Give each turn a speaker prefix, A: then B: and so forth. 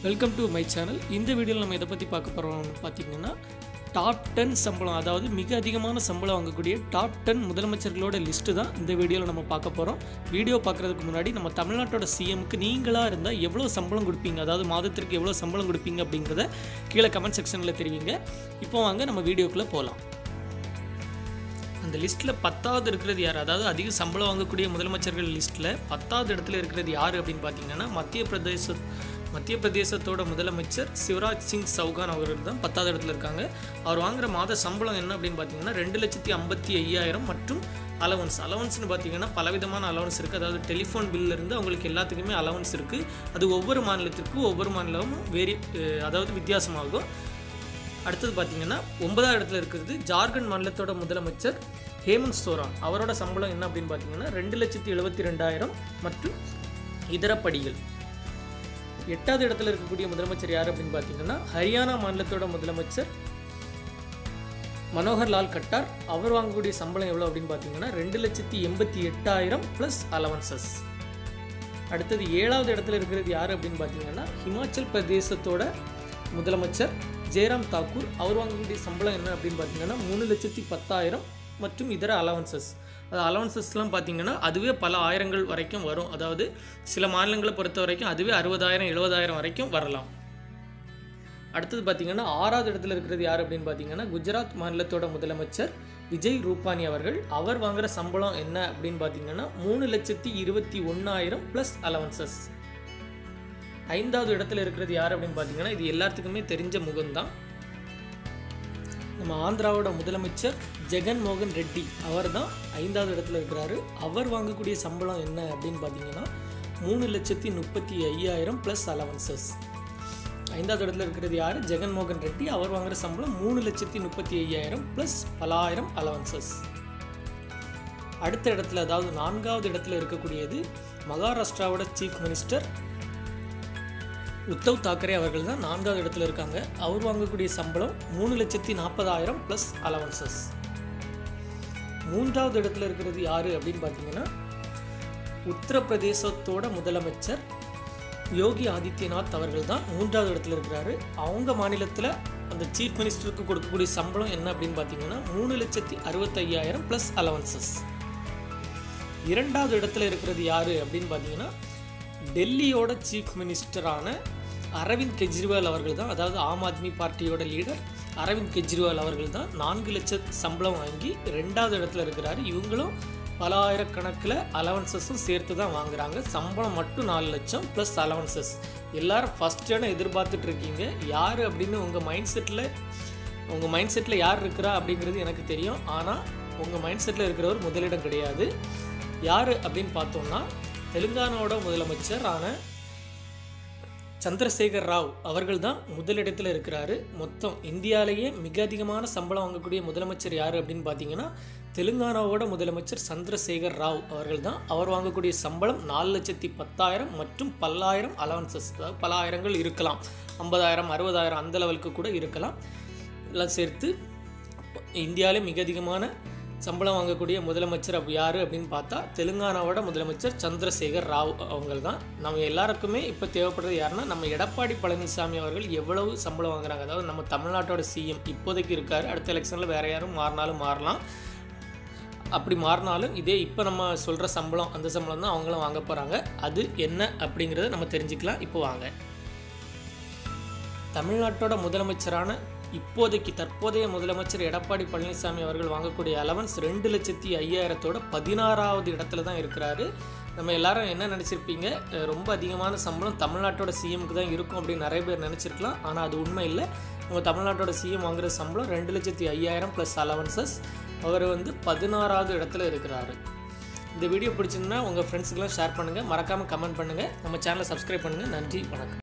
A: welcome to my channel இந்த வீடியோவில் நம்ம எதை பற்றி பார்க்க போகிறோம்னு பார்த்தீங்கன்னா டாப் டென் சம்பளம் அதாவது மிக அதிகமான சம்பளம் வாங்கக்கூடிய டாப் டென் முதலமைச்சர்களோட லிஸ்ட்டு தான் இந்த வீடியோவில் நம்ம பார்க்க போகிறோம் வீடியோ பார்க்குறதுக்கு முன்னாடி நம்ம தமிழ்நாட்டோட சிஎம்க்கு நீங்களாக இருந்தால் எவ்வளோ சம்பளம் கொடுப்பீங்க அதாவது மாதத்திற்கு எவ்வளோ சம்பளம் கொடுப்பீங்க அப்படிங்கிறத கீழே கமெண்ட் செக்ஷனில் தெரிவிங்க இப்போ வாங்க நம்ம வீடியோக்குள்ளே போகலாம் அந்த லிஸ்ட்டில் பத்தாவது இருக்கிறது யார் அதாவது அதிக சம்பளம் வாங்கக்கூடிய முதலமைச்சர்கள் லிஸ்ட்டில் பத்தாவது இடத்துல இருக்கிறது யார் அப்படின்னு பார்த்தீங்கன்னா மத்திய பிரதேச மத்திய பிரதேசத்தோட முதலமைச்சர் சிவராஜ் சிங் சௌகான் அவர்கள் தான் பத்தாவது இடத்துல இருக்காங்க அவர் வாங்குற மாத சம்பளம் என்ன அப்படின்னு பார்த்தீங்கன்னா ரெண்டு லட்சத்தி ஐம்பத்தி ஐயாயிரம் மற்றும் அலவன்ஸ் அலவன்ஸ்னு பார்த்தீங்கன்னா பலவிதமான அலவன்ஸ் இருக்குது அதாவது டெலிஃபோன் இருந்து அவங்களுக்கு எல்லாத்துக்குமே அலவன்ஸ் இருக்குது அது ஒவ்வொரு மாநிலத்திற்கும் ஒவ்வொரு மாநிலமும் வேரி அஹ் அதாவது வித்தியாசமாகும் அடுத்தது பார்த்தீங்கன்னா ஒன்பதாவது இடத்துல இருக்கிறது ஜார்க்கண்ட் மாநிலத்தோட முதலமைச்சர் ஹேமந்த் சோரான் அவரோட சம்பளம் என்ன அப்படின்னு பார்த்தீங்கன்னா ரெண்டு லட்சத்தி எழுபத்தி ரெண்டாயிரம் மற்றும் இதர படிகள் எட்டாவது இடத்துல இருக்கக்கூடிய முதலமைச்சர் யார் அப்படின்னு பார்த்தீங்கன்னா ஹரியானா மாநிலத்தோட முதலமைச்சர் மனோகர் லால் கட்டார் அவர் வாங்கக்கூடிய சம்பளம் எவ்வளோ அப்படின்னு பார்த்தீங்கன்னா ரெண்டு லட்சத்தி எண்பத்தி எட்டாயிரம் ப்ளஸ் அலவன்சஸ் அடுத்தது ஏழாவது இடத்துல இருக்கிறது யார் அப்படின்னு பார்த்தீங்கன்னா ஹிமாச்சல் பிரதேசத்தோட முதலமைச்சர் ஜெயராம் தாக்கூர் அவர் வாங்கக்கூடிய சம்பளம் என்ன அப்படின்னு பார்த்தீங்கன்னா மூணு லட்சத்தி பத்தாயிரம் மற்றும் இதர அலவன்சஸ் அது அலவன்சஸ்லாம் பார்த்தீங்கன்னா அதுவே பல ஆயிரங்கள் வரைக்கும் வரும் அதாவது சில மாநிலங்களை பொறுத்த வரைக்கும் அதுவே அறுபதாயிரம் எழுபதாயிரம் வரைக்கும் வரலாம் அடுத்தது பார்த்தீங்கன்னா ஆறாவது இடத்துல இருக்கிறது யார் அப்படின்னு பார்த்தீங்கன்னா குஜராத் மாநிலத்தோட முதலமைச்சர் விஜய் ரூபானி அவர்கள் அவர் வாங்குற சம்பளம் என்ன அப்படின்னு பார்த்தீங்கன்னா மூணு லட்சத்தி இருபத்தி ஒன்றாயிரம் ப்ளஸ் அலவன்சஸ் ஐந்தாவது இடத்துல இருக்கிறது யார் அப்படின்னு பார்த்தீங்கன்னா இது எல்லாத்துக்குமே தெரிஞ்ச முகம்தான் நம்ம ஆந்திராவோட முதலமைச்சர் ஜெகன் மோகன் ரெட்டி அவர் தான் ஐந்தாவது இடத்துல இருக்கிறாரு அவர் வாங்கக்கூடிய சம்பளம் என்ன அப்படின்னு பார்த்தீங்கன்னா மூணு லட்சத்தி முப்பத்தி ஐயாயிரம் ப்ளஸ் அலவன்சஸ் ஐந்தாவது இடத்துல இருக்கிறது யார் ஜெகன் மோகன் ரெட்டி அவர் வாங்குற சம்பளம் மூணு லட்சத்தி முப்பத்தி ஐயாயிரம் ப்ளஸ் பலாயிரம் அலவன்சஸ் அடுத்த இடத்துல அதாவது நான்காவது இடத்துல இருக்கக்கூடியது மகாராஷ்டிராவோட சீஃப் மினிஸ்டர் உத்தவ் தாக்கரே அவர்கள் தான் நான்காவது இடத்துல இருக்காங்க அவர் வாங்கக்கூடிய சம்பளம் மூணு லட்சத்தி நாற்பதாயிரம் ப்ளஸ் அலவன்சஸ் மூன்றாவது இடத்துல இருக்கிறது யார் அப்படின்னு பார்த்தீங்கன்னா உத்தரப்பிரதேசத்தோட முதலமைச்சர் யோகி ஆதித்யநாத் அவர்கள் தான் மூன்றாவது இடத்துல இருக்கிறாரு அவங்க மாநிலத்தில் அந்த சீஃப் மினிஸ்டருக்கு கொடுக்கக்கூடிய சம்பளம் என்ன அப்படின்னு பார்த்தீங்கன்னா மூணு லட்சத்தி அறுபத்தையாயிரம் ப்ளஸ் அலவன்சஸ் இரண்டாவது இடத்துல இருக்கிறது யார் அப்படின்னு பார்த்தீங்கன்னா டெல்லியோட சீஃப் மினிஸ்டரான அரவிந்த் கெஜ்ரிவால் அவர்கள் தான் அதாவது ஆம் ஆத்மி பார்ட்டியோட லீடர் அரவிந்த் கெஜ்ரிவால் அவர்கள் தான் நான்கு லட்சம் சம்பளம் வாங்கி ரெண்டாவது இடத்துல இருக்கிறாரு இவங்களும் பல ஆயிரக்கணக்கில் அலவன்சஸும் சேர்த்து தான் வாங்குறாங்க சம்பளம் மட்டும் நாலு லட்சம் ப்ளஸ் அலவன்சஸ் எல்லாரும் ஃபஸ்ட் இடம் எதிர்பார்த்துட்டு இருக்கீங்க யார் அப்படின்னு உங்கள் மைண்ட் செட்டில் உங்கள் மைண்ட் செட்டில் யார் இருக்கிறா அப்படிங்கிறது எனக்கு தெரியும் ஆனால் உங்கள் மைண்ட் செட்டில் இருக்கிறவர் முதலிடம் கிடையாது யார் அப்படின்னு பார்த்தோம்னா தெலுங்கானாவோட முதலமைச்சரான சந்திரசேகர் ராவ் அவர்கள் தான் முதலிடத்தில் இருக்கிறாரு மொத்தம் இந்தியாவிலேயே மிக அதிகமான சம்பளம் வாங்கக்கூடிய முதலமைச்சர் யார் அப்படின்னு பார்த்தீங்கன்னா தெலுங்கானாவோட முதலமைச்சர் சந்திரசேகர் ராவ் அவர்கள் தான் அவர் வாங்கக்கூடிய சம்பளம் நாலு லட்சத்தி பத்தாயிரம் மற்றும் பல்லாயிரம் அலவன்சஸ் அதாவது பல ஆயிரங்கள் இருக்கலாம் ஐம்பதாயிரம் அறுபதாயிரம் அந்த லெவலுக்கு கூட இருக்கலாம் எல்லாம் சேர்த்து இந்தியாவிலே மிக அதிகமான சம்பளம் வாங்கக்கூடிய முதலமைச்சர் அப்படி யார் அப்படின்னு பார்த்தா தெலுங்கானாவோட முதலமைச்சர் சந்திரசேகர் ராவ் அவங்க தான் நம்ம எல்லாருக்குமே இப்போ தேவைப்படுறது யாருன்னா நம்ம எடப்பாடி பழனிசாமி அவர்கள் எவ்வளவு சம்பளம் வாங்குறாங்க அதாவது நம்ம தமிழ்நாட்டோட சிஎம் இப்போதைக்கு இருக்கார் அடுத்த எலெக்ஷனில் வேறு யாரும் மாறினாலும் மாறலாம் அப்படி மாறினாலும் இதே இப்போ நம்ம சொல்கிற சம்பளம் அந்த சம்பளம் தான் அவங்களும் வாங்க போகிறாங்க அது என்ன அப்படிங்கிறத நம்ம தெரிஞ்சுக்கலாம் இப்போ வாங்க தமிழ்நாட்டோட முதலமைச்சரான இப்போதைக்கு தற்போதைய முதலமைச்சர் எடப்பாடி பழனிசாமி அவர்கள் வாங்கக்கூடிய அலவன்ஸ் ரெண்டு லட்சத்தி ஐயாயிரத்தோட பதினாறாவது இடத்துல தான் இருக்கிறாரு நம்ம எல்லாரும் என்ன நினச்சிருப்பீங்க அஹ் ரொம்ப அதிகமான சம்பளம் தமிழ்நாட்டோட சிஎம்க்கு தான் இருக்கும் அப்படின்னு நிறைய பேர் நினச்சிருக்கலாம் ஆனால் அது உண்மை இல்லை நம்ம தமிழ்நாட்டோட சிஎம் வாங்குற சம்பளம் ரெண்டு லட்சத்தி ஐயாயிரம் ப்ளஸ் அலவன்சஸ் அவர் வந்து பதினாறாவது இடத்துல இருக்கிறாரு இந்த வீடியோ பிடிச்சிருந்தா உங்கள் ஃப்ரெண்ட்ஸுக்கெல்லாம் ஷேர் பண்ணுங்கள் மறக்காமல் கமெண்ட் பண்ணுங்கள் நம்ம சேனலை சப்ஸ்கிரைப் பண்ணுங்கள் நன்றி வணக்கம்